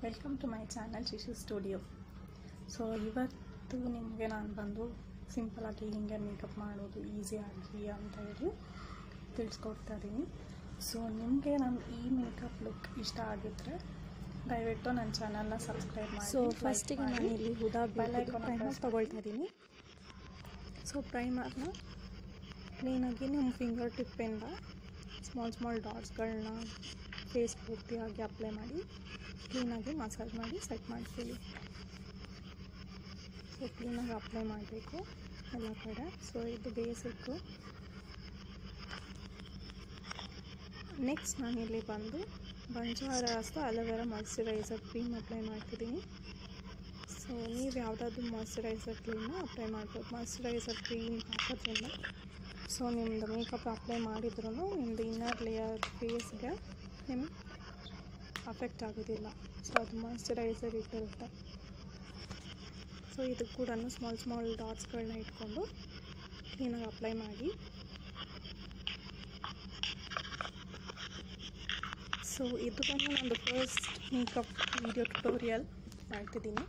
welcome to my channel Shishu studio so ಇವತ್ತು ನಿಮಗೆ ನಾನು ಬಂದು ಸಿಂಪಲಾಗಿ ಹಿಂಗೆ ಮೇಕಪ್ ಮಾಡೋದು ಈಸಿಯಾಗಿ ಅಂತ ಹೇಳಿ ತಿಳಿಸ್ಕೊಡ್ತಾ ಇದ್ದೀನಿ ಸೊ ನಿಮಗೆ ನಮ್ಮ ಈ ಮೇಕಪ್ ಲುಕ್ ಇಷ್ಟ ಆಗಿದ್ದರೆ ದಯವಿಟ್ಟು ನನ್ನ ಚಾನಲ್ನ ಸಬ್ಸ್ಕ್ರೈಬ್ ಮಾಡಿ ಸೊ ಫಸ್ಟಿಗೆ ನಾನು ಇಲ್ಲಿ ಹುದಾ Bell icon ಪ್ರೈಮರ್ press ತೊಗೊಳ್ತಾ ಇದ್ದೀನಿ ಸೊ ಪ್ರೈಮರ್ನ ಕ್ಲೀನಾಗಿ ನಿಮ್ಮ ಫಿಂಗರ್ ಟಿಪ್ಪಿಂದ ಸ್ಮಾಲ್ ಸ್ಮಾಲ್ ಡಾಟ್ಸ್ಗಳನ್ನ ಫೇಸ್ ಪೂರ್ತಿಯಾಗಿ ಅಪ್ಲೈ ಮಾಡಿ ಕ್ಲೀನಾಗಿ ಮಸಾಜ್ ಮಾಡಿ ಸೆಟ್ ಮಾಡ್ತೀವಿ ಸೊ ಕ್ಲೀನಾಗಿ ಅಪ್ಲೈ ಮಾಡಬೇಕು ಎಲ್ಲ ಕಡೆ ಸೊ ಇದು ಬೇಸಿಕ್ಕು ನೆಕ್ಸ್ಟ್ ನಾನಿಲ್ಲಿ ಬಂದು ಬಂಜಾರ ಹಸ್ತ ಅಲೋವೆರಾ ಮಾಯ್ಶ್ಚರೈಸರ್ ಕ್ರೀಮ್ ಅಪ್ಲೈ ಮಾಡ್ತಿದ್ದೀನಿ ಸೊ ನೀವು ಯಾವುದಾದ್ರೂ ಮಾಯ್ಶ್ಚರೈಸರ್ ಕ್ರೀಮ್ನ ಅಪ್ಲೈ ಮಾಡ್ಬೋದು ಮಾಯ್ಶ್ಚರೈಸರ್ ಕ್ರೀಮ್ ಹಾಕೋದ್ರಿಂದ ಸೊ ನಿಮ್ಮದು ಮೇಕಪ್ ಅಪ್ಲೈ ಮಾಡಿದ್ರೂ ನಿಮ್ಮದು ಇನ್ನರ್ ಲೇಯರ್ ಫೇಸ್ಗೆ ನಿಮ್ಗೆ ಅಫೆಕ್ಟ್ ಆಗೋದಿಲ್ಲ ಸೊ ಅದು ಮಾಯ್ಶ್ಚರೈಸರ್ ಇಟ್ಟಿರುತ್ತೆ ಸೊ ಇದು ಕೂಡ ಸ್ಮಾಲ್ ಸ್ಮಾಲ್ ಡಾಟ್ಸ್ಗಳನ್ನ ಇಟ್ಕೊಂಡು ಕ್ಲೀನಾಗಿ ಅಪ್ಲೈ ಮಾಡಿ ಸೊ ಇದು ಬಂದು ನಂದು ಫಸ್ಟ್ ಮೇಕಪ್ ವಿಡಿಯೋ ಟ್ಯುಟೋರಿಯಲ್ ಮಾಡ್ತಿದ್ದೀನಿ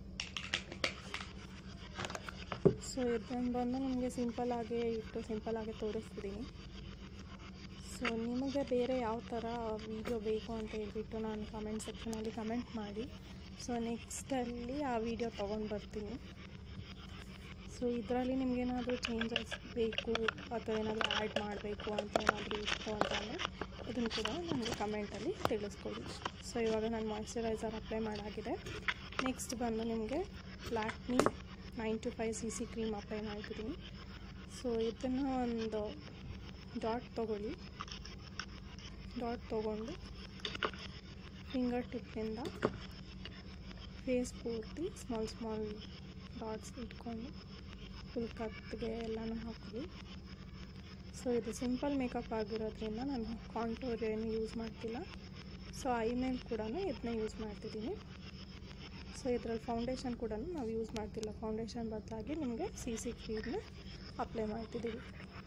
ಸೊ ಇದನ್ನು ಬಂದು ನಿಮಗೆ ಸಿಂಪಲ್ಲಾಗಿ ಇಟ್ಟು ಸಿಂಪಲ್ಲಾಗಿ ತೋರಿಸ್ತಿದ್ದೀನಿ ಸೊ ನಿಮಗೆ ಬೇರೆ ಯಾವ ಥರ ವೀಡಿಯೋ ಬೇಕು ಅಂತ ಹೇಳ್ಬಿಟ್ಟು ನಾನು ಕಮೆಂಟ್ ಸೆಕ್ಷನಲ್ಲಿ ಕಮೆಂಟ್ ಮಾಡಿ ಸೊ ನೆಕ್ಸ್ಟಲ್ಲಿ ಆ ವಿಡಿಯೋ ತೊಗೊಂಡು ಬರ್ತೀನಿ ಸೊ ಇದರಲ್ಲಿ ನಿಮಗೇನಾದರೂ ಚೇಂಜಸ್ ಬೇಕು ಅಥವಾ ಏನಾದರೂ ಆ್ಯಡ್ ಮಾಡಬೇಕು ಅಂತ ಏನಾದರೂ ಇತ್ತು ಅಂತಂದರೆ ಇದನ್ನು ಕೂಡ ನನಗೆ ಕಮೆಂಟಲ್ಲಿ ತಿಳಿಸ್ಕೊಡಿ ಸೊ ಇವಾಗ ನಾನು ಮಾಯ್ಶ್ಚರೈಸರ್ ಅಪ್ಲೈ ಮಾಡಾಗಿದೆ ನೆಕ್ಸ್ಟ್ ಬಂದು ನಿಮಗೆ Lakme nine to five C C cream apply ಮಾಡ್ತಿದ್ದೀನಿ ಸೊ ಇದನ್ನು ಒಂದು ಡಾಟ್ ತೊಗೊಳ್ಳಿ ಡಾಟ್ ತೊಗೊಂಡು ಫಿಂಗರ್ ಟಿಪ್ಪಿಂದ ಫೇಸ್ ಪೂರ್ತಿ ಸ್ಮಾಲ್ ಸ್ಮಾಲ್ ಡಾಟ್ಸ್ ಇಟ್ಕೊಂಡು ಫುಲ್ ಕತ್ತಿಗೆ ಎಲ್ಲನೂ ಹಾಕೊಳ್ಳಿ ಸೊ ಇದು ಸಿಂಪಲ್ ಮೇಕಪ್ ಆಗಿರೋದ್ರಿಂದ ನಾನು ಕಾಂಟೋರ್ ಏನು ಯೂಸ್ ಮಾಡ್ತಿಲ್ಲ ಸೊ ಐ ಮೇಲ್ ಕೂಡ ಇದನ್ನ ಯೂಸ್ ಮಾಡ್ತಿದ್ದೀನಿ ಸೊ ಇದರಲ್ಲಿ ಫೌಂಡೇಶನ್ ಕೂಡ ನಾವು ಯೂಸ್ ಮಾಡ್ತಿಲ್ಲ ಫೌಂಡೇಶನ್ ಬದಲಾಗಿ ನಿಮಗೆ ಸಿ ಸಿ ಕ್ರೀಮ್ನ ಅಪ್ಲೈ ಮಾಡ್ತಿದ್ದೀವಿ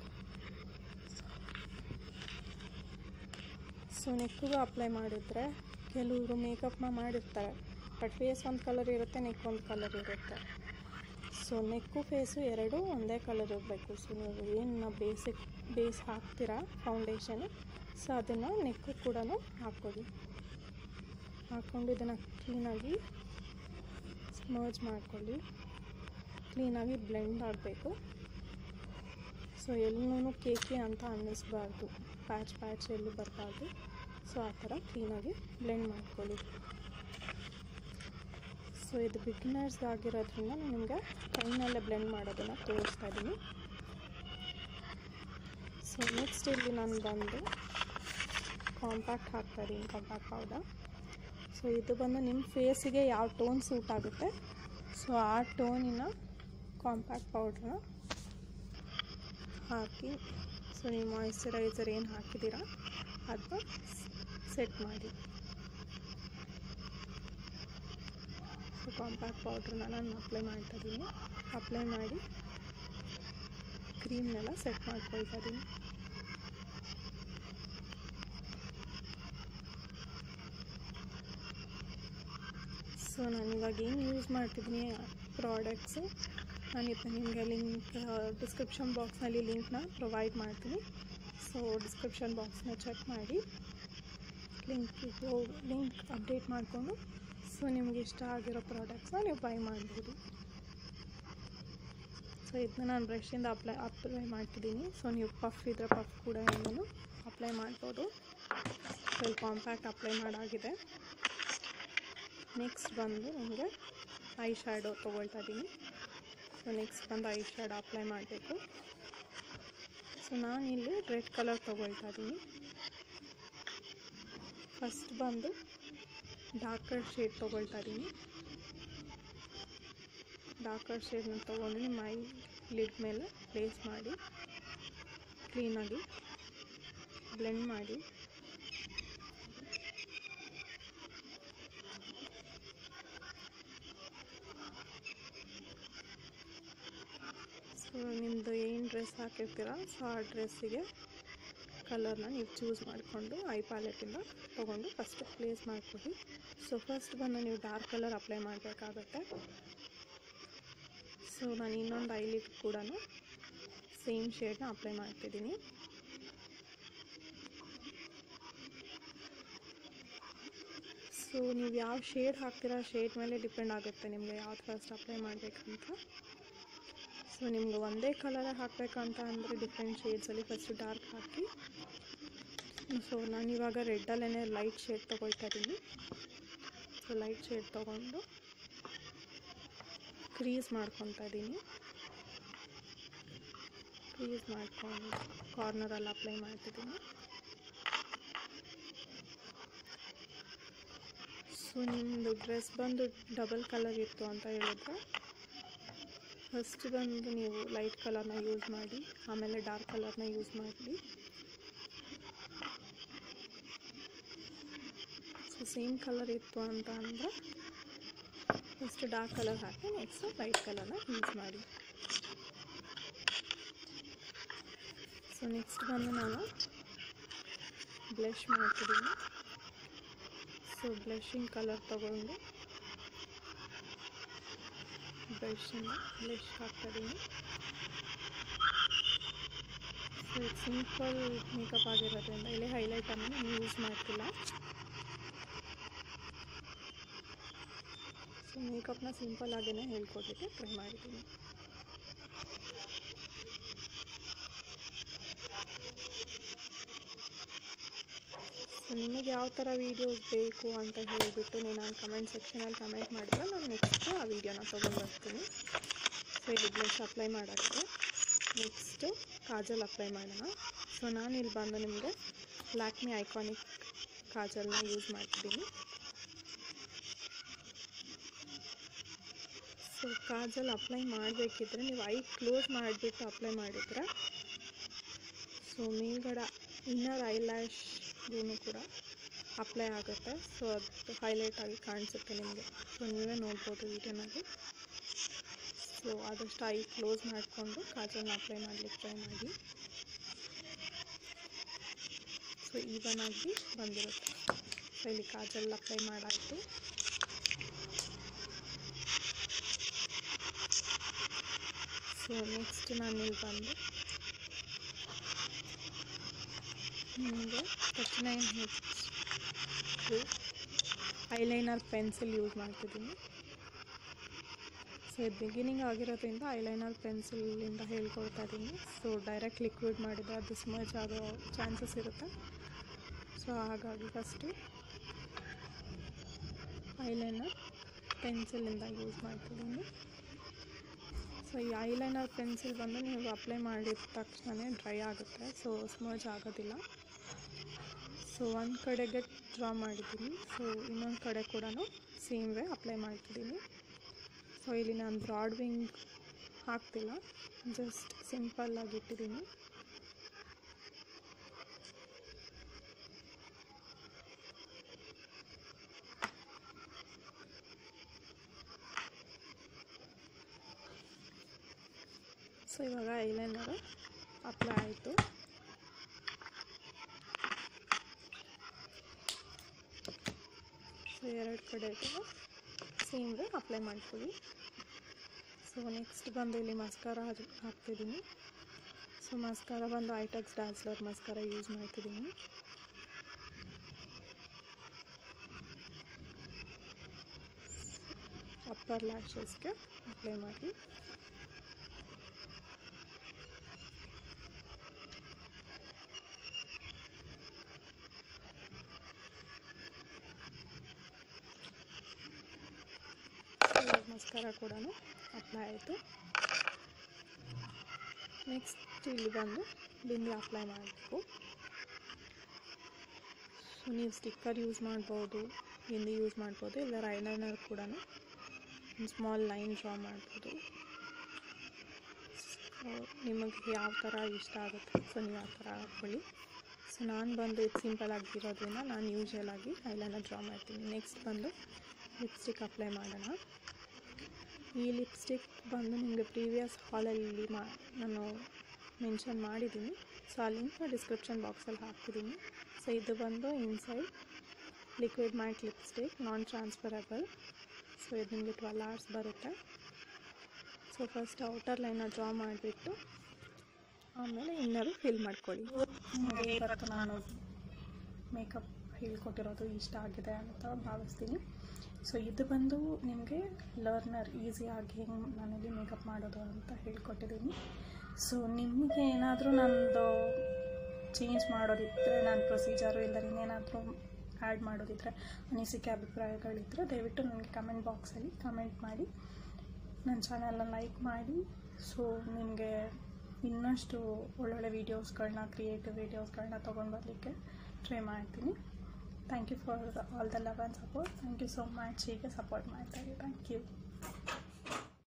ಸೊ ನೆಕ್ಕಿಗೂ ಅಪ್ಲೈ ಮಾಡಿದರೆ ಕೆಲವರು ಮೇಕಪ್ನ ಮಾಡಿರ್ತಾರೆ ಬಟ್ ಫೇಸ್ ಒಂದು ಕಲರ್ ಇರುತ್ತೆ ನೆಕ್ ಒಂದು ಕಲರ್ ಇರುತ್ತೆ ಸೊ ನೆಕ್ಕು ಫೇಸು ಎರಡು ಒಂದೇ ಕಲರ್ ಇರಬೇಕು ಸೊ ನೀವು ಏನು ಬೇಸಿಕ್ ಬೇಸ್ ಹಾಕ್ತೀರಾ ಫೌಂಡೇಶನು ಸೊ ಅದನ್ನು ನೆಕ್ಕು ಕೂಡ ಹಾಕ್ಕೊಳ್ಳಿ ಹಾಕ್ಕೊಂಡು ಇದನ್ನು ಕ್ಲೀನಾಗಿ ಸ್ಮರ್ಜ್ ಮಾಡ್ಕೊಳ್ಳಿ ಕ್ಲೀನಾಗಿ ಬ್ಲೆಂಡ್ ಆಗಬೇಕು ಸೊ ಎಲ್ಲೂ ಕೇಕಿ ಅಂತ ಅನ್ನಿಸ್ಬಾರ್ದು ಪ್ಯಾಚ್ ಪ್ಯಾಚ್ ಎಲ್ಲೂ ಬರಬಾರ್ದು ಸೊ ಆ ಥರ ಕ್ಲೀನಾಗಿ ಬ್ಲೆಂಡ್ ಮಾಡ್ಕೊಳ್ಳಿ ಸೊ ಇದು ಬಿಗಿನರ್ಸ್ ಆಗಿರೋದ್ರಿಂದ ನಾನು ನಿಮಗೆ ಕೈನಲ್ಲೇ ಬ್ಲೆಂಡ್ ಮಾಡೋದನ್ನು ತೋರಿಸ್ತಾ ಇದ್ದೀನಿ ಸೊ ನೆಕ್ಸ್ಟ್ ಇಲ್ಲಿ ನಾನು ಬಂದು ಕಾಂಪ್ಯಾಕ್ಟ್ ಹಾಕ್ತಾ ಇದ್ದೀನಿ ಕಾಂಪ್ಯಾಕ್ಟ್ ಪೌಡರ್ ಸೊ ಇದು ಬಂದು ನಿಮ್ಮ ಫೇಸಿಗೆ ಯಾವ ಟೋನ್ ಸೂಟ್ ಆಗುತ್ತೆ ಸೊ ಆ ಟೋನಿನ ಕಾಂಪ್ಯಾಕ್ಟ್ ಪೌಡ್ರನ್ನ ಹಾಕಿ ಸೊ ನೀವು ಮಾಯಿಶ್ಚರೈಸರ್ ಏನು ಹಾಕಿದ್ದೀರಾ ಅದನ್ನ ಸೆಟ್ ಮಾಡಿ ಸೊ ಕಾಂಪ್ಯಾಕ್ಟ್ ಪೌಡ್ರನ್ನ ನಾನು ಅಪ್ಲೈ ಮಾಡ್ತಾ ಇದ್ದೀನಿ ಅಪ್ಲೈ ಮಾಡಿ ಕ್ರೀಮ್ನೆಲ್ಲ ಸೆಟ್ ಮಾಡ್ಕೊಳ್ತಾ ಇದ್ದೀನಿ ಸೊ ನಾನು ಇವಾಗ ಏನು ಯೂಸ್ ಮಾಡ್ತಿದ್ದೀನಿ ಪ್ರಾಡಕ್ಟ್ಸು ನಾನು ಇದನ್ನ ನಿಮಗೆ ಲಿಂಕ್ ಡಿಸ್ಕ್ರಿಪ್ಷನ್ ಬಾಕ್ಸ್ನಲ್ಲಿ ಲಿಂಕ್ನ ಪ್ರೊವೈಡ್ ಮಾಡ್ತೀನಿ ಸೊ ಡಿಸ್ಕ್ರಿಪ್ಷನ್ ಬಾಕ್ಸ್ನ ಚೆಕ್ ಮಾಡಿ ಲಿಂಕಿಗೆ ಲಿಂಕ್ ಅಪ್ಡೇಟ್ ಮಾಡಿಕೊಂಡು ಸೊ ನಿಮಗೆ ಇಷ್ಟ ಆಗಿರೋ ಪ್ರಾಡಕ್ಟ್ಸ್ನ ನೀವು ಬೈ ಮಾಡ್ಬೋದು ಸೊ ಇದನ್ನ ನಾನು ಬ್ರಷಿಂದ ಅಪ್ಲೈ ಅಪ್ಲೈ ಮಾಡ್ತಿದ್ದೀನಿ ಸೊ ನೀವು ಪಫ್ ಇದ್ದರೆ ಪಫ್ ಕೂಡ ಏನು ಅಪ್ಲೈ ಮಾಡ್ಬೋದು ಸೊ ಇಲ್ಲಿ ಕಾಂಪ್ಯಾಕ್ಟ್ ಅಪ್ಲೈ ಮಾಡಾಗಿದೆ ನೆಕ್ಸ್ಟ್ ಬಂದು ನಿಮಗೆ ಐ ಶ್ಯಾಡೋ ತೊಗೊಳ್ತಾ ಇದ್ದೀನಿ ಸೊ ನೆಕ್ಸ್ಟ್ ಬಂದು ಐ ಶ್ಯಾಡೋ ಅಪ್ಲೈ ಮಾಡಬೇಕು ಸೊ ನಾನಿಲ್ಲಿ ರೆಡ್ ಕಲರ್ ತೊಗೊಳ್ತಾ ಇದ್ದೀನಿ ಫಸ್ಟ್ ಬಂದು ಡಾರ್ಕರ್ ಶೇಡ್ ತೊಗೊಳ್ತಾ ಇದ್ದೀನಿ ಡಾರ್ಕರ್ ಶೇಡ್ನ ತೊಗೊಂಡು ನಿಮ್ಮ ಐ ಲಿಡ್ ಮೇಲೆ ಪ್ಲೇಸ್ ಮಾಡಿ ಕ್ಲೀನಾಗಿ ಬ್ಲೆಂಡ್ ಮಾಡಿ ಸೊ ನಿಮ್ಮದು ಏನು ಡ್ರೆಸ್ ಹಾಕಿರ್ತೀರ ಸೊ ಆ ಡ್ರೆಸ್ಸಿಗೆ ಕಲರ್ನ ನೀವು ಚೂಸ್ ಮಾಡಿಕೊಂಡು ಐ ಪ್ಯಾಲೆಟಿಂದ ತೊಗೊಂಡು ಫಸ್ಟ್ ಪ್ಲೇಸ್ ಮಾಡಿಕೊಡಿ ಸೊ ಫಸ್ಟ್ ಬಂದು ನೀವು ಡಾರ್ಕ್ ಕಲರ್ ಅಪ್ಲೈ ಮಾಡಬೇಕಾಗತ್ತೆ ಸೊ ನಾನು ಇನ್ನೊಂದು ಐಲಿಟ್ ಕೂಡ ಸೇಮ್ ಶೇಡ್ನ ಅಪ್ಲೈ ಮಾಡ್ತಿದ್ದೀನಿ ಸೊ ನೀವು ಯಾವ ಶೇಡ್ ಹಾಕ್ತೀರಾ ಶೇಡ್ ಮೇಲೆ ಡಿಪೆಂಡ್ ಆಗುತ್ತೆ ನಿಮಗೆ ಯಾವ್ದು ಫಸ್ಟ್ ಅಪ್ಲೈ ಮಾಡಬೇಕಂತ ಸೊ ನಿಮ್ಗೆ ಒಂದೇ ಕಲರೇ ಹಾಕಬೇಕಂತ ಅಂದರೆ ಡಿಫ್ರೆಂಟ್ ಶೇಡ್ಸಲ್ಲಿ ಫಸ್ಟ್ ಡಾರ್ಕ್ ಹಾಕಿ ಸೊ ನಾನಿವಾಗ ರೆಡ್ಡಲ್ಲೇ ಲೈಟ್ ಶೇಡ್ ತೊಗೊಳ್ತಾ ಇದ್ದೀನಿ ಸೊ ಲೈಟ್ ಶೇಡ್ ತೊಗೊಂಡು ಕ್ರೀಸ್ ಮಾಡ್ಕೊತಾ ಇದ್ದೀನಿ ಕ್ರೀಸ್ ಮಾಡ್ಕೊಂಡು ಕಾರ್ನರಲ್ಲಿ ಅಪ್ಲೈ ಮಾಡ್ತಿದ್ದೀನಿ ಸೊ ನಿಮ್ಮದು ಡ್ರೆಸ್ ಬಂದು ಡಬಲ್ ಕಲರ್ ಇತ್ತು ಅಂತ ಹೇಳಿದ್ರೆ ಫಸ್ಟ್ ಬಂದು ನೀವು ಲೈಟ್ ಕಲರ್ನ ಯೂಸ್ ಮಾಡಿ ಆಮೇಲೆ ಡಾರ್ಕ್ ಕಲರ್ನ ಯೂಸ್ ಮಾಡಿ ಸೊ ಸೇಮ್ ಕಲರ್ ಇತ್ತು ಅಂತ ಅಂದರೆ ಫಸ್ಟ್ ಡಾರ್ಕ್ ಕಲರ್ ಹಾಕಿ ನೆಕ್ಸ್ಟ್ ಲೈಟ್ ಕಲರ್ನ ಯೂಸ್ ಮಾಡಿ ಸೊ ನೆಕ್ಸ್ಟ್ ಬಂದು ನಾನು ಬ್ಲಷ್ ಮಾಡ್ತಿದ್ದೀನಿ ಸೊ ಬ್ಲಷಿಂಗ್ ಕಲರ್ ತಗೊಂಡು ಬ್ರಷಿಂದ ಬ್ಲಷ್ ಹಾಕ್ತಾಯಿದ್ದೀನಿ ಸೊ ಇದು ಸಿಂಪಲ್ ಮೇಕಪ್ ಆಗಿರೋದ್ರಿಂದ ಇಲ್ಲಿ ಹೈಲೈಟನ್ನು ನಾನು ಯೂಸ್ ಮಾಡ್ತಿಲ್ಲ ಸೊ ಮೇಕಪ್ನ ಸಿಂಪಲ್ ಆಗೇ ಹೇಳ್ಕೊಡ್ಲಿಕ್ಕೆ ಟ್ರೈ ಮಾಡಿದ್ದೀನಿ ಸೊ ನಿಮಗೆ ಯಾವ ಥರ ವೀಡಿಯೋಸ್ ಬೇಕು ಅಂತ ಹೇಳಿಬಿಟ್ಟು ನೀವು ನಾನು ಕಮೆಂಟ್ ಸೆಕ್ಷನಲ್ಲಿ ಕಮೆಂಟ್ ಮಾಡಿದ್ರೆ ನಾನು ನೆಕ್ಸ್ಟ್ ಆ ವೀಡಿಯೋನ ತೊಗೊಂಡು ಬರ್ತೀನಿ ಸೊ ಇಲ್ಲಿ ಬ್ಲಷ್ ಅಪ್ಲೈ ಮಾಡೋಕ್ಕೆ ನೆಕ್ಸ್ಟು ಕಾಜಲ್ ಅಪ್ಲೈ ಮಾಡೋಣ ಸೊ ನಾನು ಇಲ್ಲಿ ಬಂದು ನಿಮಗೆ ಲ್ಯಾಕ್ಮಿ ಐಕಾನಿಕ್ ಕಾಜಲ್ನ ಯೂಸ್ ಮಾಡ್ತಿದ್ದೀನಿ ಸೊ ಕಾಜಲ್ ಅಪ್ಲೈ ಮಾಡಬೇಕಿದ್ರೆ ನೀವು ಐ ಕ್ಲೋಸ್ ಮಾಡಿಬಿಟ್ಟು ಅಪ್ಲೈ ಮಾಡಿದರೆ ಸೊ ಮೇಲ್ಗಡೆ ಇನ್ನರ್ ಐ ಲ್ಯಾಶ್ಗೂ ಕೂಡ ಅಪ್ಲೈ ಆಗುತ್ತೆ ಸೊ ಅದು ಹೈಲೈಟ್ ಆಗಿ ಕಾಣಿಸುತ್ತೆ ನಿಮಗೆ ಸೊ ನೀವೇ ನೋಡ್ಬೋದು ವಿಡಿಯೋನಲ್ಲಿ ಸೊ ಆದಷ್ಟು ಐ ಕ್ಲೋಸ್ ಮಾಡಿಕೊಂಡು ಕಾಜಲ್ನ ಅಪ್ಲೈ ಮಾಡಲಿಕ್ಕೆ ಟ್ರೈ ಮಾಡಿ ಸೊ ಈವನ್ ಆಗಿ ಬಂದಿರುತ್ತೆ ಸೊ ಇಲ್ಲಿ ಕಾಜಲ್ ಅಪ್ಲೈ ಮಾಡಾಯಿತು ಸೊ ನೆಕ್ಸ್ಟ್ ನಾನು ಇಲ್ಲಿ ಬಂದು ನಿಮಗೆ touch nine H eyeliner pencil use ಮಾಡ್ತಿದ್ದೀನಿ ಸೊ ಇದು ಬಿಗಿನಿಂಗ್ ಆಗಿರೋದ್ರಿಂದ ಐಲೈನರ್ ಪೆನ್ಸಿಲಿಂದ ಹೇಳ್ಕೊಡ್ತಾ ಇದ್ದೀನಿ ಸೊ ಡೈರೆಕ್ಟ್ ಲಿಕ್ವಿಡ್ ಮಾಡಿದರೆ ಅದು ಸ್ಮರ್ಜ್ ಆಗೋ ಚಾನ್ಸಸ್ ಇರುತ್ತೆ ಸೊ ಹಾಗಾಗಿ ಫಸ್ಟು ಐಲೈನರ್ ಪೆನ್ಸಿಲಿಂದ ಯೂಸ್ ಮಾಡ್ತಿದ್ದೀನಿ ಸೊ ಈ ಐಲೈನರ್ ಪೆನ್ಸಿಲ್ ಬಂದು ನೀವು ಅಪ್ಲೈ ಮಾಡಿದ ತಕ್ಷಣ ಡ್ರೈ ಆಗುತ್ತೆ ಸೊ ಸ್ಮರ್ಜ್ ಆಗೋದಿಲ್ಲ ಸೊ ಒಂದು ಕಡೆಗೆ ಡ್ರಾ ಮಾಡಿದ್ದೀನಿ ಸೊ ಇನ್ನೊಂದು ಕಡೆ ಕೂಡ ಸೇಮ್ ವೇ ಅಪ್ಲೈ ಮಾಡ್ತಿದ್ದೀನಿ ಸೊ ಇಲ್ಲಿ ನಾನು ಬ್ರಾಡ್ ವಿಂಗ್ ಹಾಕ್ತಿಲ್ಲ ಜಸ್ಟ್ ಸಿಂಪಲ್ಲಾಗಿ ಇಟ್ಟಿದ್ದೀನಿ ಸೊ ಇವಾಗ ಐಲೈನರು ಅಪ್ಲೈ ಆಯಿತು ಸೊ ಎರಡು ಕಡೆಗೂ ಸೇಮ್ ವೇ ಅಪ್ಲೈ ಮಾಡ್ಕೊಳ್ಳಿ ಸೊ ನೆಕ್ಸ್ಟ್ ಬಂದು ಇಲ್ಲಿ ಮಸ್ಕಾರ ಹಾಕ್ತಿದ್ದೀನಿ ಸೊ ಮಸ್ಕಾರ ಬಂದು ಐಟೆಕ್ಸ್ ಡಾನ್ಸ್ಲರ್ ಮಸ್ಕಾರ ಯೂಸ್ ಮಾಡ್ತಿದ್ದೀನಿ ಅಪ್ಪರ್ ಲ್ಯಾಶಸ್ಗೆ ಅಪ್ಲೈ ಮಾಡಿ ಮಸ್ಕಾರ ಕೂಡ ಅಪ್ಲೈ ಆಯಿತು ನೆಕ್ಸ್ಟ್ ಇಲ್ಲಿ ಬಂದು ಬಿಂದಿ ಅಪ್ಲೈ ಮಾಡಬೇಕು ಸೊ ನೀವು ಸ್ಟಿಕ್ಕರ್ ಯೂಸ್ ಮಾಡ್ಬೋದು ಬಿಂದಿ ಯೂಸ್ ಮಾಡ್ಬೋದು ಇಲ್ಲ ಐಲೈನರ್ ಕೂಡ ಒಂದು ಸ್ಮಾಲ್ ಲೈನ್ ಡ್ರಾ ಮಾಡ್ಬೋದು ಸೊ ನಿಮಗೆ ಯಾವ ಥರ ಇಷ್ಟ ಆಗುತ್ತೆ ಸೊ ನೀವು ಆ ಥರ ಹಾಕ್ಕೊಳ್ಳಿ ಸೊ ನಾನು ಬಂದು ಇದು ಸಿಂಪಲ್ ಆಗಿರೋದ್ರಿಂದ ನಾನು ಯೂಶಲ್ ಆಗಿ ಐಲೈನರ್ ಡ್ರಾ ಮಾಡ್ತೀನಿ ನೆಕ್ಸ್ಟ್ ಬಂದು ಲಿಪ್ಸ್ಟಿಕ್ ಅಪ್ಲೈ ಮಾಡೋಣ ಈ ಲಿಪ್ಸ್ಟಿಕ್ ಬಂದು ನಿಮಗೆ ಪ್ರೀವಿಯಸ್ ಹಾಲಲ್ಲಿ ಮಾ ನಾನು ಮೆನ್ಷನ್ ಮಾಡಿದ್ದೀನಿ ಸೊ ಆ ಲಿಂಕ್ ಡಿಸ್ಕ್ರಿಪ್ಷನ್ ಬಾಕ್ಸಲ್ಲಿ ಹಾಕ್ತಿದ್ದೀನಿ ಸೊ ಇದು ಬಂದು inside liquid matte lipstick non transferable so ಇದು ನಿಮಗೆ ಟ್ವೆಲ್ ಅವರ್ಸ್ ಬರುತ್ತೆ ಸೊ ಫಸ್ಟ್ ಔಟರ್ ಲೈನ ಡ್ರಾ ಮಾಡಿಬಿಟ್ಟು ಆಮೇಲೆ ಇನ್ನರು ಫಿಲ್ ಮಾಡ್ಕೊಳ್ಳಿ ನಿಮಗೆ ಇವತ್ತು ನಾನು ಮೇಕಪ್ ಹೇಳ್ಕೊಟ್ಟಿರೋದು ಇಷ್ಟ ಆಗಿದೆ ಅಂತ ಭಾವಿಸ್ತೀನಿ ಸೊ ಇದು ಬಂದು ನಿಮಗೆ ಲರ್ನರ್ ಈಸಿಯಾಗಿ ಹೆಂಗೆ ಮನೇಲಿ ಮೇಕಪ್ ಮಾಡೋದು ಅಂತ ಹೇಳ್ಕೊಟ್ಟಿದ್ದೀನಿ ಸೊ ನಿಮಗೆ ಏನಾದರೂ ನಂದು ಚೇಂಜ್ ಮಾಡೋದಿದ್ದರೆ ನನ್ನ ಪ್ರೊಸೀಜರು ಇಲ್ಲ ಇನ್ನೇನಾದರೂ ಆ್ಯಡ್ ಮಾಡೋದಿದ್ದರೆ ಅನಿಸಿಕೆ ಅಭಿಪ್ರಾಯಗಳಿದ್ದರೆ ದಯವಿಟ್ಟು ನನಗೆ ಕಮೆಂಟ್ ಬಾಕ್ಸಲ್ಲಿ ಕಮೆಂಟ್ ಮಾಡಿ ನನ್ನ ಚಾನಲ್ನ ಲೈಕ್ ಮಾಡಿ ಸೊ ನಿಮಗೆ ಇನ್ನಷ್ಟು ಒಳ್ಳೊಳ್ಳೆ ವೀಡಿಯೋಸ್ಗಳನ್ನ ಕ್ರಿಯೇಟಿವ್ ವೀಡಿಯೋಸ್ಗಳನ್ನ ತೊಗೊಂಡು ಬರಲಿಕ್ಕೆ ಟ್ರೈ ಮಾಡ್ತೀನಿ thank you for all the love and support thank you so much ಹೀಗೆ ಸಪೋರ್ಟ್ ಮಾಡ್ತಾಯಿರಿ ಥ್ಯಾಂಕ್ ಯು